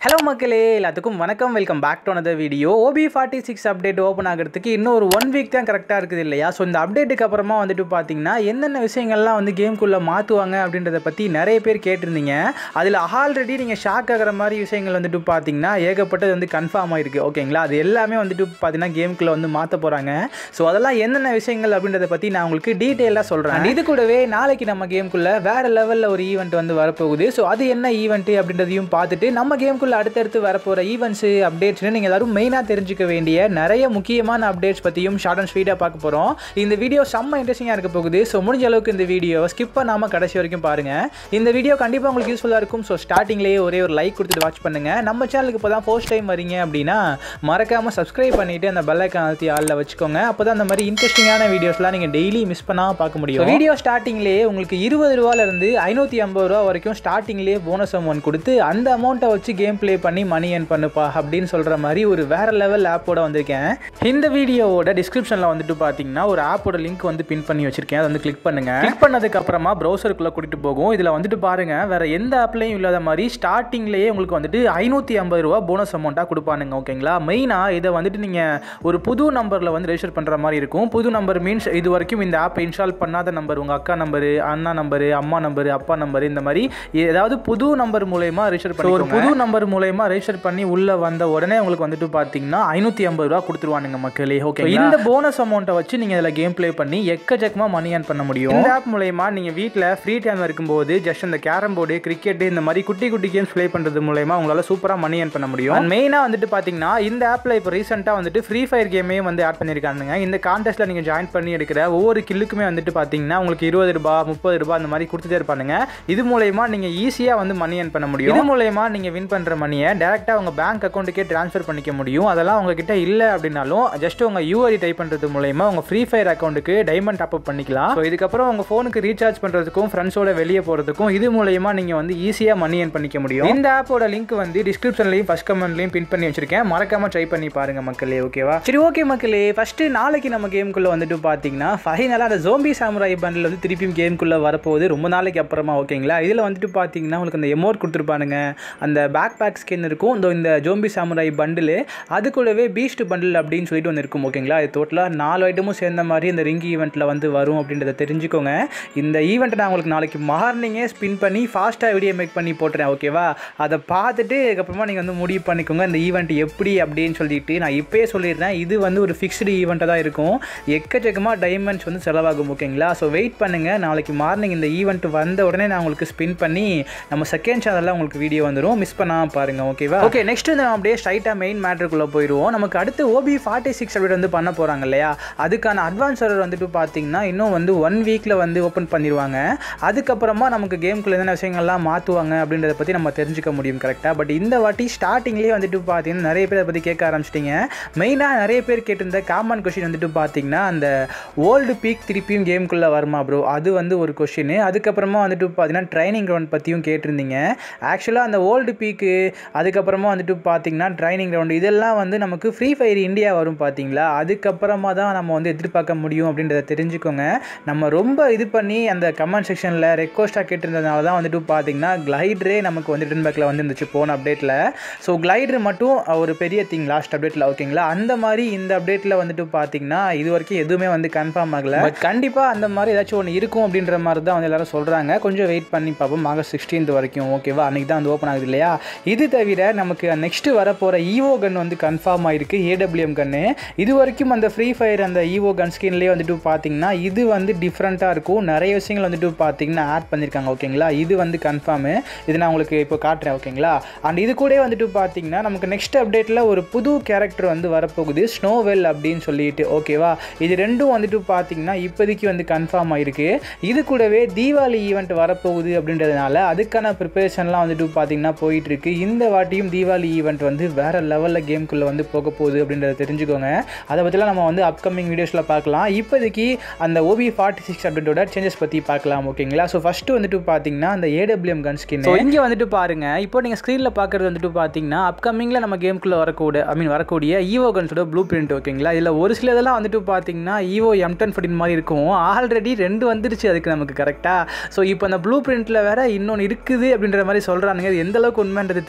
hello மக்களே எல்லாத்துக்கும் வணக்கம் welcome back to another video OB forty six update open ஆகிறதுக்கு இன்னும் ஒரு ஒன் வீக் தான் கரெக்டாக இருக்குது இல்லையா ஸோ இந்த அப்டேட்டுக்கு அப்புறமா வந்துட்டு பார்த்தீங்கன்னா என்னென்ன விஷயங்கள்லாம் வந்து கேம்குள்ளே மாற்றுவாங்க அப்படின்றத பற்றி நிறைய பேர் கேட்டிருந்தீங்க அதில் ஆல்ரெடி நீங்கள் ஷாக் ஆகிற மாதிரி விஷயங்கள் வந்துட்டு பார்த்தீங்கன்னா ஏகப்பட்டது வந்து கன்ஃபார்ம் ஆயிருக்கு ஓகேங்களா அது எல்லாமே வந்துட்டு பார்த்தீங்கன்னா கேமுக்குள்ளே வந்து மாற்ற போகிறாங்க ஸோ அதெல்லாம் என்னென்ன விஷயங்கள் அப்படின்றத பற்றி நான் உங்களுக்கு டீட்டெயிலாக சொல்கிறேன் இது கூடவே நாளைக்கு நம்ம கேமுக்குள்ளே வேறு லெவலில் ஒரு ஈவெண்ட் வந்து வரப்போகுது ஸோ அது என்ன ஈவெண்ட்டு அப்படின்றதையும் பார்த்துட்டு நம்ம கேமுக்குள்ளே அடுத்தடுத்து வரப்போகிற ஈவெண்ட்ஸு அப்டேட்ஸ்னு நீங்கள் எல்லாரும் மெயினாக தெரிஞ்சுக்க வேண்டிய நிறைய முக்கியமான அப்டேட்ஸ் பற்றியும் ஷார்ட் அண்ட் ஸ்வீட்டாக பார்க்க போகிறோம் இந்த வீடியோ செம்ம இன்ட்ரெஸ்டிங்காக இருக்க போகுது ஸோ முடிஞ்ச அளவுக்கு இந்த வீடியோவை ஸ்கிப் பண்ணாமல் கடைசி வரைக்கும் பாருங்கள் இந்த வீடியோ கண்டிப்பாக உங்களுக்கு யூஸ்ஃபுல்லாக இருக்கும் ஸோ ஸ்டார்டிங்லேயே ஒரே ஒரு லைக் கொடுத்துட்டு வாட்ச் பண்ணுங்கள் நம்ம சேனலுக்கு இப்போ தான் ஃபர்ஸ்ட் டைம் வரீங்க அப்படின்னா மறக்காமல் சப்ஸ்கிரைப் பண்ணிவிட்டு அந்த பெல் ஐக்கான் அழுத்தி ஆளில் வச்சுக்கோங்க அப்போ தான் அந்த மாதிரி இன்ட்ரெஸ்டிங்கான வீடியோஸ்லாம் நீங்கள் டெய்லி மிஸ் பண்ணாமல் பார்க்க முடியும் வீடியோ ஸ்டார்டிங்லேயே உங்களுக்கு இருபது ரூபாலேருந்து ஐநூற்றி ஐம்பது ரூபா வரைக்கும் ஸ்டார்டிங்லேயே போனஸ் அமௌண்ட் கொடுத்து அந்த அமௌண்ட்டை வச்சு கேம் ப்ளே பண்ணி மணி ஏர்ன் பண்ணுப்பா அப்படின்னு சொல்கிற மாதிரி ஒரு வேற லெவல் ஆப்போட வந்திருக்கேன் இந்த வீடியோவோட டிஸ்கிரிப்ஷனில் வந்துட்டு பார்த்தீங்கன்னா ஒரு ஆப்போட லிங்க் வந்து பின் பண்ணி வச்சிருக்கேன் அதை வந்து கிளிக் பண்ணுங்க கிளிக் பண்ணதுக்கு அப்புறமா ப்ரௌசருக்குள்ளே கூட்டிட்டு போகும் இதில் வந்துட்டு பாருங்க வேற எந்த ஆப்லையும் இல்லாத மாதிரி ஸ்டார்டிங்லேயே உங்களுக்கு வந்துட்டு ஐநூற்றி ஐம்பது ரூபா போனஸ் அமௌண்ட்டாக கொடுப்பானுங்க ஓகேங்களா மெயினாக இதை வந்துட்டு நீங்கள் ஒரு புது நம்பரில் வந்து ரெஜிஸ்டர் பண்ணுற மாதிரி இருக்கும் புது நம்பர் மீன்ஸ் இது வரைக்கும் இந்த ஆப்பை இன்ஸ்டால் பண்ணாத நம்பர் உங்கள் அக்கா நம்பரு அண்ணா நம்பரு அம்மா நம்பரு அப்பா நம்பரு இந்த மாதிரி ஏதாவது புது நம்பர் மூலயமா ரெஜிஸ்டர் பண்ணி ஒரு புது நம்பர் மூலயமா ரெஜிஸ்டர் பண்ணி உள்ளே வந்த உடனே உங்களுக்கு வந்துட்டு பார்த்தீங்கன்னா ஐநூற்றி ஐம்பது ரூபா கொடுத்துருவானுங்க மக்களே ஓகே இந்த போனஸ் அமௌண்ட்டை வச்சு நீங்கள் இதில் கேம் ப்ளே பண்ணி எக்கச்சக்கமாக மணி ஏர்ன் பண்ண முடியும் இந்த ஆப் மூலயமா நீங்கள் வீட்டில் ஃப்ரீ டைம் இருக்கும்போது ஜஸ்ட் இந்த கேரம் போர்டு கிரிக்கெட் இந்த மாதிரி குட்டி குட்டி கேம்ஸ் ப்ளே பண்ணுறது மூலயமா உங்களால் சூப்பராக மணி ஏர்ன் பண்ண முடியும் அண்ட் மெயினாக வந்துட்டு பார்த்தீங்கன்னா இந்த ஆப்பில் இப்போ ரீசெண்டாக வந்துட்டு ஃப்ரீ ஃபயர் கேமே வந்து ஆட் பண்ணியிருக்கானுங்க இந்த கான்டெஸ்ட்டில் நீங்கள் ஜாயின் பண்ணி எடுக்கிற ஒவ்வொரு கில்லுக்குமே வந்துட்டு பார்த்தீங்கன்னா உங்களுக்கு இருபது ரூபா முப்பது ரூபா அந்த மாதிரி கொடுத்துட்டே இருப்பானுங்க இது மூலயமா நீங்கள் ஈஸியாக வந்து மணி ஏர்ன் பண்ண முடியும் இது மூலயமா நீங்கள் வின் பண்ணுற மணியை டேரெக்டாக உங்கள் பேங்க் அக்கௌண்ட்டுக்கே ட்ரான்ஸ்ஃபர் பண்ணிக்க முடியும் அதெல்லாம் உங்ககிட்ட இல்லை அப்படின்னாலும் ஜஸ்ட் உங்கள் யூஐடி டைப் பண்ணுறது மூலயமா உங்கள் ஃப்ரீ ஃபயர் அக்கௌண்ட்டுக்கு டைமண்ட் டாப் அப் பண்ணிக்கலாம் ஸோ இதுக்கப்புறம் உங்கள் ஃபோனுக்கு ரீசார்ஜ் பண்ணுறதுக்கும் ஃப்ரெண்ட்ஸோட வெளியே போகிறதுக்கும் இது மூலயமா நீங்கள் வந்து ஈஸியாக மணி ஏர்ன் பண்ணிக்க முடியும் இந்த ஆப்போட லிங்க் வந்து டிஸ்கிரிப்ஷன்லையும் ஃபஸ்ட் கமெண்ட்லையும் பின் பண்ணி வச்சிருக்கேன் மறக்காம ட்ரை பண்ணி பாருங்க மக்களே ஓகேவா சரி ஓகே மக்களே ஃபஸ்ட்டு நாளைக்கு நம்ம கேமுக்குள்ளே வந்துட்டு பார்த்தீங்கன்னா ஃபைனலாக அந்த ஜோம்பி சாமுராய் பண்டில் வந்து திருப்பியும் கேமுக்குள்ளே வரப்போகுது ரொம்ப நாளைக்கு அப்புறமா ஓகேங்களா இதில் வந்துட்டு பார்த்தீங்கன்னா உங்களுக்கு அந்த எமோட் கொடுத்துருப்பானுங்க அந்த பேக் பேக் ஸ்கின் இருக்கும் இந்த இந்த ஜோம்பி சாமுராய் பண்டில் அது கூடவே பீஸ்ட் பண்டில் அப்படின்னு சொல்லிட்டு ஒன்று இருக்கும் ஓகேங்களா இது டோட்டலாக நாலு ஐட்டமும் சேர்ந்த மாதிரி இந்த ரிங் ஈவெண்ட்டில் வந்து வரும் அப்படின்றத தெரிஞ்சுக்கோங்க இந்த ஈவெண்ட்டை நான் உங்களுக்கு நாளைக்கு மார்னிங்கே ஸ்பின் பண்ணி ஃபாஸ்ட்டாக வீடியோ மேக் பண்ணி போட்டுறேன் ஓகேவா அதை பார்த்துட்டு அதுக்கப்புறமா நீங்கள் வந்து முடிவு பண்ணிக்கோங்க இந்த ஈவெண்ட் எப்படி அப்படின்னு சொல்லிட்டு நான் இப்போயே சொல்லிடுறேன் இது வந்து ஒரு ஃபிக்ஸ்டு ஈவெண்ட்டாக தான் இருக்கும் எக்கச்சக்கமாக டைமண்ட்ஸ் வந்து செலவாகும் ஓகேங்களா ஸோ வெயிட் பண்ணுங்கள் நாளைக்கு மார்னிங் இந்த ஈவெண்ட் வந்த உடனே நான் உங்களுக்கு ஸ்பின் பண்ணி நம்ம செகண்ட் சேனலில் உங்களுக்கு வீடியோ வந்துடும் மிஸ் பண்ணாமல் பாருங்கள் ஓகேவா ஓகே நெக்ஸ்ட் வந்து நம்ம அப்படியே ஸ்ட்ரைட்டாக மெயின் மேட்ருக்குள்ளே போயிடுவோம் நமக்கு அடுத்து ஓபி ஃபார்ட்டி சிக்ஸ் அப்டேட் வந்து பண்ண போகிறாங்க இல்லையா அதுக்கான அட்வான்ஸ் சர்வர் வந்துட்டு பார்த்தீங்கன்னா இன்னும் வந்து ஒன் வீக்கில் வந்து ஓப்பன் பண்ணிடுவாங்க அதுக்கப்புறமா நமக்கு கேம்குள்ளே என்னென்ன விஷயங்கள்லாம் மாற்றுவாங்க அப்படின்றத பற்றி நம்ம தெரிஞ்சுக்க முடியும் கரெக்டாக பட் இந்த வாட்டி ஸ்டார்டிங்லேயே வந்துட்டு பார்த்தீங்கன்னா நிறைய பேர் அதை பற்றி கேட்க ஆரம்பிச்சிட்டிங்க மெயினாக நிறைய பேர் கேட்டிருந்த காமன் கொஷின் வந்துட்டு பார்த்தீங்கன்னா அந்த ஓல்டு பீக் திருப்பியும் கேமுக்குள்ளே வருமா ப்ரோ அது வந்து ஒரு கொஷின் அதுக்கப்புறமா வந்துட்டு பார்த்தீங்கன்னா ட்ரைனிங் கிரவுண்ட் பற்றியும் கேட்டிருந்தீங்க ஆக்சுவலாக அந்த ஓல்டு பீக்கு அதுக்கப்புறமா வந்துட்டு பார்த்தீங்கன்னா ட்ரைனிங் கிரவுண்ட் இதெல்லாம் வந்து நமக்கு ஃப்ரீ ஃபயர் இந்தியா வரும் பார்த்தீங்களா அதுக்கப்புறமா தான் நம்ம வந்து எதிர்பார்க்க முடியும் அப்படின்றத தெரிஞ்சுக்கோங்க நம்ம ரொம்ப இது பண்ணி அந்த கமெண்ட் செக்ஷனில் ரெக்வஸ்ட்டாக கேட்டிருந்ததுனால தான் வந்துட்டு பார்த்தீங்கன்னா கிளைட்ரே நமக்கு வந்து ரிட்டன் பேக்கில் வந்துருந்துச்சு போன அப்டேட்டில் ஸோ கிளைடர் மட்டும் ஒரு பெரிய திங் லாஸ்ட் அப்டேட்டில் ஓகேங்களா அந்த மாதிரி இந்த அப்டேட்டில் வந்துட்டு பார்த்தீங்கன்னா இது வரைக்கும் எதுவுமே வந்து கன்ஃபார்ம் ஆகலை பட் கண்டிப்பாக அந்த மாதிரி ஏதாச்சும் ஒன்று இருக்கும் அப்படின்ற மாதிரி தான் வந்து எல்லாரும் சொல்கிறாங்க கொஞ்சம் வெயிட் பண்ணி பார்ப்போம் ஆகஸ்ட் சிக்ஸ்டீன்த் வரைக்கும் ஓகேவா அன்றைக்கி தான் வந்து ஓப்பன் ஆகுது இல்லையா இது தவிர நமக்கு நெக்ஸ்ட்டு வரப்போகிற ஈவோ கன் வந்து கன்ஃபார்ம் ஆயிருக்கு ஏடபிள்யூஎம் கன்னு இது வரைக்கும் அந்த ஃப்ரீ ஃபயர் அந்த ஈவோ கன் ஸ்கின்லேயே வந்துட்டு பார்த்தீங்கன்னா இது வந்து டிஃப்ரெண்ட்டாக இருக்கும் நிறைய விஷயங்கள் வந்துட்டு பார்த்தீங்கன்னா ஆட் பண்ணியிருக்காங்க ஓகேங்களா இது வந்து கன்ஃபார்மு இது நான் உங்களுக்கு இப்போ காட்டுறேன் ஓகேங்களா அண்ட் இது கூட வந்துட்டு பார்த்தீங்கன்னா நமக்கு நெக்ஸ்ட் அப்டேட்டில் ஒரு புது கேரக்டர் வந்து வரப்போகுது ஸ்னோவெல் அப்படின்னு சொல்லிட்டு ஓகேவா இது ரெண்டும் வந்துட்டு பார்த்தீங்கன்னா இப்போதைக்கு வந்து கன்ஃபார்ம் ஆயிருக்கு இது கூடவே தீபாவளி ஈவெண்ட் வரப்போகுது அப்படின்றதுனால அதுக்கான ப்ரிப்பரேஷன்லாம் வந்துட்டு பார்த்தீங்கன்னா போயிட்டுருக்கு இந்த வாட்டியும் தீபாவளி ஈவெண்ட் வந்து வேறு லெவலில் கேம்குள்ளே வந்து போக போகுது அப்படின்றத தெரிஞ்சுக்கோங்க அதை பற்றிலாம் நம்ம வந்து அப்கமிங் வீடியோஸில் பார்க்கலாம் இப்போதைக்கு அந்த ஓபி ஃபார்ட்டி சிக்ஸ் அப்டேட்டோட சேஞ்சஸ் பற்றி பார்க்கலாம் ஓகேங்களா ஸோ ஃபஸ்ட்டு வந்துட்டு பார்த்தீங்கன்னா அந்த ஏடபிள்யூஎம் கன் ஸ்கின் ஸோ இங்கே வந்துட்டு பாருங்க இப்போ நீங்கள் ஸ்க்ரீனில் பார்க்குறது வந்துட்டு பார்த்தீங்கன்னா அப்கமிங்கில் நம்ம கேமுக்குள்ளே வரக்கூடிய ஐ மீன் வரக்கூடிய ஈவோ கன்ஸோட ப்ளூ பிரிண்ட் ஓகேங்களா இதில் ஒரு சில இதெல்லாம் வந்துட்டு பார்த்தீங்கன்னா ஈவோ எம் டென் ஃபோர்டின் மாதிரி இருக்கும் ஆல்ரெடி ரெண்டு வந்துருச்சு அதுக்கு நமக்கு கரெக்டாக ஸோ இப்போ அந்த ப்ளூ பிரிண்ட்டில் வேற இன்னொன்று இருக்குது அப்படின்ற மாதிரி சொல்கிறானுங்க இது எந்த அளவுக்கு உண்மைன்றது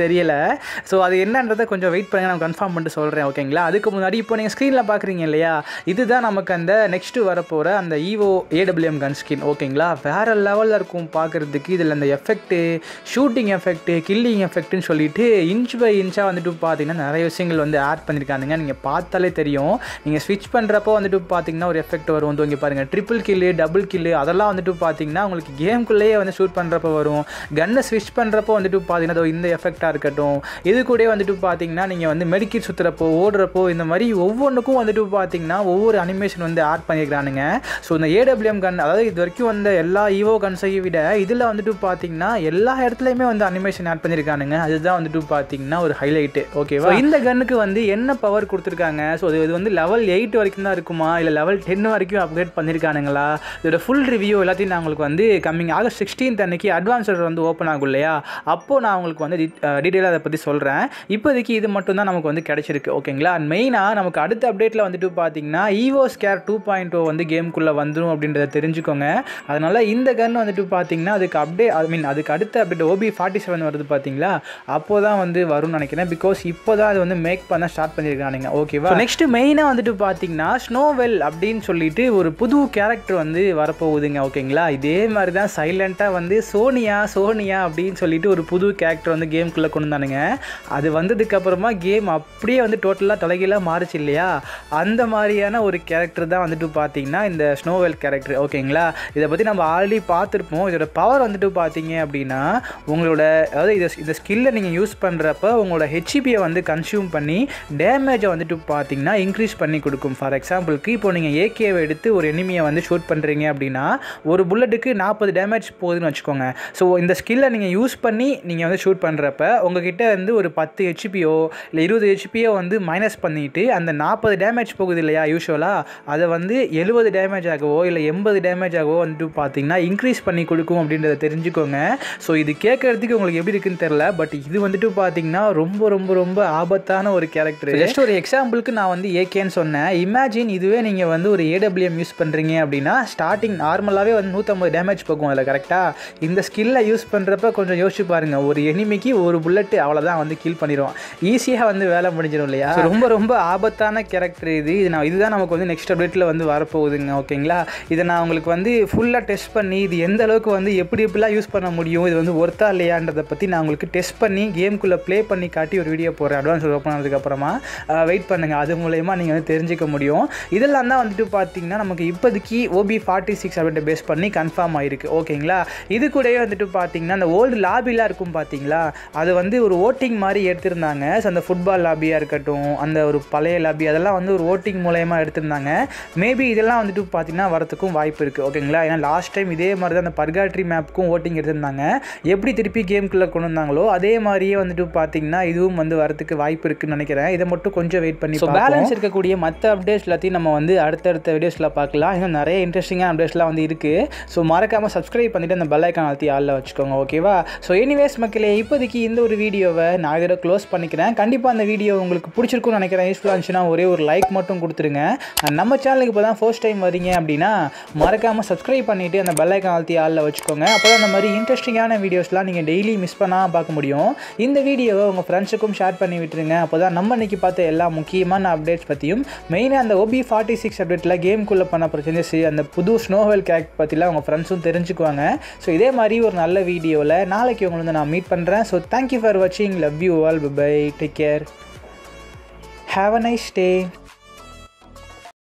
தெரியல ஸோ அது என்னன்றதை கொஞ்சம் வெயிட் பண்ணுங்க நான் கன்ஃபார்ம் பண்ணிட்டு சொல்கிறேன் ஓகேங்களா அதுக்கு முன்னாடி இப்போ நீங்கள் ஸ்க்ரீனில் பார்க்குறீங்க இல்லையா இதுதான் நமக்கு அந்த நெக்ஸ்ட்டு வரப்போகிற அந்த ஈவோ ஏடபிள்யூஎம் கன் ஸ்கின் ஓகேங்களா வேறு லெவலில் இருக்கும் பார்க்குறதுக்கு இதில் அந்த எஃபெக்ட்டு ஷூட்டிங் எஃபெக்ட்டு கில்லிங் எஃபெக்ட்டுன்னு சொல்லிட்டு இன்ச் பை இன்ச்சாக வந்துட்டு பார்த்தீங்கன்னா நிறைய விஷயங்கள் வந்து ஆட் பண்ணியிருக்கானுங்க நீங்கள் பார்த்தாலே தெரியும் நீங்கள் ஸ்விட்ச் பண்ணுறப்போ வந்துட்டு பார்த்தீங்கன்னா ஒரு எஃபெக்ட் வரும் வந்து இங்கே பாருங்கள் ட்ரிபிள் கில்லு டபுள் கில்லு அதெல்லாம் வந்துட்டு பார்த்தீங்கன்னா உங்களுக்கு கேம்குள்ளேயே வந்து ஷூட் பண்ணுறப்போ வரும் கன்னை ஸ்விட்ச் பண்ணுறப்போ வந்துட்டு பார்த்தீங்கன்னா அதோ இந்த எஃபெக்டாக இருக்கட்டும் இது கூட வந்துட்டு பார்த்தீங்கன்னா நீங்கள் வந்து மெடிக்கெட் சுற்றுறப்போ ஓடுறப்போ இந்த மாதிரி ஒவ்வொன்றுக்கும் வந்துட்டு பார்த்தீங்கன்னா ஒவ்வொரு அனிமேஷன் வந்து ஆட் பண்ணியிருக்கிறானுங்க ஸோ இந்த ஏடபிள்யூஎம் கன் அதாவது இது வரைக்கும் வந்த எல்லா ஈவோ கன்ஸையும் விட இதில் வந்துட்டு பார்த்தீங்கன்னா எல்லா இடத்துலையுமே வந்து அனிமேஷன் ஆட் பண்ணியிருக்கானுங்க அதுதான் வந்துட்டு பார்த்தீங்கன்னா ஒரு ஹைலைட்டு ஓகேவா இந்த கன்னுக்கு வந்து என்ன பவர் கொடுத்துருக்காங்க ஸோ இது வந்து லெவல் எயிட் வரைக்கும் தான் இருக்குமா இல்லை லெவல் டென் வரைக்கும் அப்கிரேட் பண்ணியிருக்கானுங்களா இதோட ஃபுல் ரிவ்யூ எல்லாத்தையும் நான் உங்களுக்கு வந்து கம்மிங் ஆகஸ்ட் சிக்ஸ்டீன்த் அன்னைக்கு அட்வான்ஸர் வந்து ஓப்பன் ஆகும் இல்லையா அப்போது நான் உங்களுக்கு வந்து டீட்டெயிலாக அதை பற்றி சொல்கிறேன் இப்போதைக்கு இது மட்டும் தான் நமக்கு வந்து கிடச்சிருக்கு ஓகேங்களா அண்ட் மெயினாக நமக்கு அடுத்த அப்டேட்டில் வந்துட்டு பார்த்தீங்கன்னா evo scar two point O வந்து கேமுக்குள்ளே வந்துடும் அப்படின்றத தெரிஞ்சுக்கோங்க அதனால் இந்த கன் வந்துட்டு பார்த்தீங்கன்னா அதுக்கு அப்டேட் ஐ மீன் அதுக்கு அடுத்த அப்டேட் ஓபி ஃபார்ட்டி செவன் வருது பார்த்தீங்களா அப்போ தான் வந்து வரும்னு நினைக்கிறேன் பிகாஸ் இப்போ தான் அது வந்து மேக் பண்ண ஸ்டார்ட் பண்ணியிருக்கானுங்க ஓகேவா நெக்ஸ்ட் மெயினாக வந்துட்டு பார்த்தீங்கன்னா ஸ்னோவெல் அப்படின்னு சொல்லிட்டு ஒரு புது கேரக்டர் வந்து வரப்போகுதுங்க ஓகேங்களா இதே மாதிரி தான் சைலண்ட்டாக வந்து சோனியா சோனியா அப்படின்னு சொல்லிட்டு ஒரு புது கேரக்டர் வந்து கேம்குள்ளே கொண்டு வந்தானுங்க அது வந்ததுக்கப்புறமா கேம் அப்படியே வந்து டோட்டலாக தலைகீழாக மாறுச்சு இல்லையா அந்த மாதிரியான ஒரு கேரக்டர் தான் வந்துட்டு பார்த்தீங்கன்னா இந்த ஸ்னோவெல் கேரக்டர் ஓகேங்களா இதை பற்றி நம்ம ஆல்ரெடி பார்த்துருப்போம் இதோட பவர் வந்துட்டு பார்த்தீங்க அப்படின்னா உங்களோட அதாவது இதை இந்த ஸ்கில்லை நீங்கள் யூஸ் பண்ணுறப்ப உங்களோட ஹெச்பியை வந்து கன்சியூம் பண்ணி டேமேஜை வந்துட்டு பார்த்தீங்கன்னா இன்க்ரீஸ் பண்ணி கொடுக்கும் ஃபார் எக்ஸாம்பிளுக்கு இப்போ நீங்கள் ஏகேவை எடுத்து ஒரு எனிமியை வந்து ஷூட் பண்ணுறீங்க அப்படின்னா ஒரு புல்லட்டுக்கு நாற்பது டேமேஜ் போகுதுன்னு வச்சுக்கோங்க ஸோ இந்த ஸ்கில்லை நீங்கள் யூஸ் பண்ணி நீங்கள் வந்து ஷூட் பண்ணுறப்ப உங்ககிட்ட வந்து ஒரு பத்து ஹெச்பியோ இல்லை இருபது ஹெச்பியோ வந்து மைனஸ் பண்ணிவிட்டு அந்த நாற்பது டேமேஜ் போகுது இல்லையா யூஸ்வலாக அதை வந்து எழுபது டேமேஜ் ஆகவோ இல்லை எண்பது டேமேஜ் ஆகவோ வந்துட்டு பார்த்தீங்கன்னா இன்க்ரீஸ் பண்ணி கொடுக்கும் அப்படின்றத தெரிஞ்சுக்கோங்க ஸோ இது கேட்குறதுக்கு உங்களுக்கு எப்படி இருக்குன்னு தெரில பட் இது வந்துட்டு பார்த்தீங்கன்னா ரொம்ப ரொம்ப ரொம்ப ஆபத்தான ஒரு கேரக்டர் ஜஸ்ட் ஒரு எக்ஸாம்பிளுக்கு நான் வந்து ஏகேன்னு சொன்னேன் இமேஜின் இதுவே நீங்கள் வந்து ஒரு ஏடபிள்யூஎம் யூஸ் பண்ணுறீங்க அப்படின்னா ஸ்டார்டிங் நார்மலாகவே வந்து நூற்றம்பது டேமேஜ் போகும் அதில் கரெக்டாக இந்த ஸ்கில்லை யூஸ் பண்ணுறப்ப கொஞ்சம் யோசிச்சு பாருங்கள் ஒரு எனிமிக்கு ஒரு புல்லட்டு அவ்வளோதான் வந்து கில் பண்ணிடும் ஈஸியாக வந்து வேலை முடிஞ்சிடும் இல்லையா So, ரொம்ப ரொம்ப ஆபத்தான கேரக்டர் இது இது நான் இதுதான் நமக்கு வந்து நெக்ஸ்ட் அப்டேட்டில் வந்து வரப்போகுதுங்க ஓகேங்களா இதை நான் உங்களுக்கு வந்து ஃபுல்லாக டெஸ்ட் பண்ணி இது எந்த அளவுக்கு வந்து எப்படி எப்படிலாம் யூஸ் பண்ண முடியும் இது வந்து ஒர்த்தா இல்லையான்றதை பற்றி நான் உங்களுக்கு டெஸ்ட் பண்ணி கேமுக்குள்ளே ப்ளே பண்ணி காட்டி ஒரு வீடியோ போடுறேன் அட்வான்ஸ் ஓப்பன் ஆனதுக்கப்புறமா வெயிட் பண்ணுங்கள் அது மூலயமா நீங்கள் வந்து தெரிஞ்சுக்க முடியும் இதெல்லாம் தான் வந்துட்டு பார்த்தீங்கன்னா நமக்கு இப்போதைக்கு ஓபி ஃபார்ட்டி சிக்ஸ் அப்டேட்டை பேஸ் பண்ணி கன்ஃபார்ம் ஆயிருக்கு ஓகேங்களா இது கூடவே வந்துட்டு பார்த்தீங்கன்னா அந்த ஓல்டு லாபிலாம் இருக்கும் பார்த்தீங்களா அது வந்து ஒரு ஓட்டிங் மாதிரி எடுத்திருந்தாங்க ஸோ அந்த ஃபுட்பால் லாபியாக இருக்கட்டும் அந்த ஒரு பழைய லாபி அதெல்லாம் வந்து ஒரு ஓட்டிங் மூலயமா எடுத்திருந்தாங்க மேபி இதெல்லாம் வந்துட்டு பார்த்தீங்கன்னா வரத்துக்கும் வாய்ப்பு இருக்குது ஓகேங்களா ஏன்னா லாஸ்ட் டைம் இதே மாதிரி தான் அந்த பர்காட்ரி மேப்புக்கும் ஓட்டிங் எடுத்திருந்தாங்க எப்படி திருப்பி கேம்குள்ளே கொண்டு வந்தாங்களோ அதே மாதிரியே வந்துட்டு பார்த்தீங்கன்னா இதுவும் வந்து வரத்துக்கு வாய்ப்பு இருக்குன்னு நினைக்கிறேன் இதை மட்டும் கொஞ்சம் வெயிட் பண்ணி பேலன்ஸ் இருக்கக்கூடிய மற்ற அப்டேட்ஸ் எல்லாத்தையும் நம்ம வந்து அடுத்தடுத்த வீடியோஸில் பார்க்கலாம் இன்னும் நிறைய இன்ட்ரெஸ்டிங்கான அப்டேட்ஸ்லாம் வந்து இருக்குது ஸோ மறக்காமல் சப்ஸ்கிரைப் பண்ணிவிட்டு அந்த பெல் ஐக்கான் அழுத்தி ஆளில் வச்சுக்கோங்க ஓகேவா ஸோ எனிவேஸ் மக்களே இப்போதைக்கு இந்த ஒரு வீடியோவை நான் இதோட க்ளோஸ் பண்ணிக்கிறேன் கண்டிப்பாக அந்த வீடியோ உங்களுக்கு பிடிச்சிருக்கும்னு நினைக்கிறேன் யூஸ்ஃபுல்லாக இருந்துச்சுன்னா ஒரே ஒரு லைக் மட்டும் கொடுத்துருங்க And நம்ம சேனலுக்கு இப்போ தான் ஃபர்ஸ்ட் டைம் வரீங்க அப்படின்னா மறக்காமல் சப்ஸ்கிரைப் பண்ணிவிட்டு அந்த பெல் ஐக்கான் அழுத்தி ஆளில் வச்சுக்கோங்க அப்போ தான் அந்த மாதிரி இன்ட்ரெஸ்டிங்கான வீடியோஸ்லாம் நீங்கள் டெய்லி மிஸ் பண்ணாமல் பார்க்க முடியும் இந்த வீடியோவை உங்கள் ஃப்ரெண்ட்ஸுக்கும் ஷேர் பண்ணி விட்டுருங்க அப்போ தான் நம்ம இன்னைக்கு பார்த்த எல்லா முக்கியமான அப்டேட்ஸ் பற்றியும் மெயினாக அந்த ஓபி ஃபார்ட்டி சிக்ஸ் அப்டேட்டில் கேம்குள்ளே பண்ண பிரச்சனை அந்த புது ஸ்னோவெல் கேரக்டர் பற்றிலாம் உங்கள் ஃப்ரெண்ட்ஸும் தெரிஞ்சுக்குவாங்க ஸோ இதே மாதிரி ஒரு நல்ல வீடியோவில் நாளைக்கு உங்களை வந்து நான் மீட் பண்ணுறேன் ஸோ தேங்க்யூ ஃபார் வாட்சிங் love you all bye take care have a nice day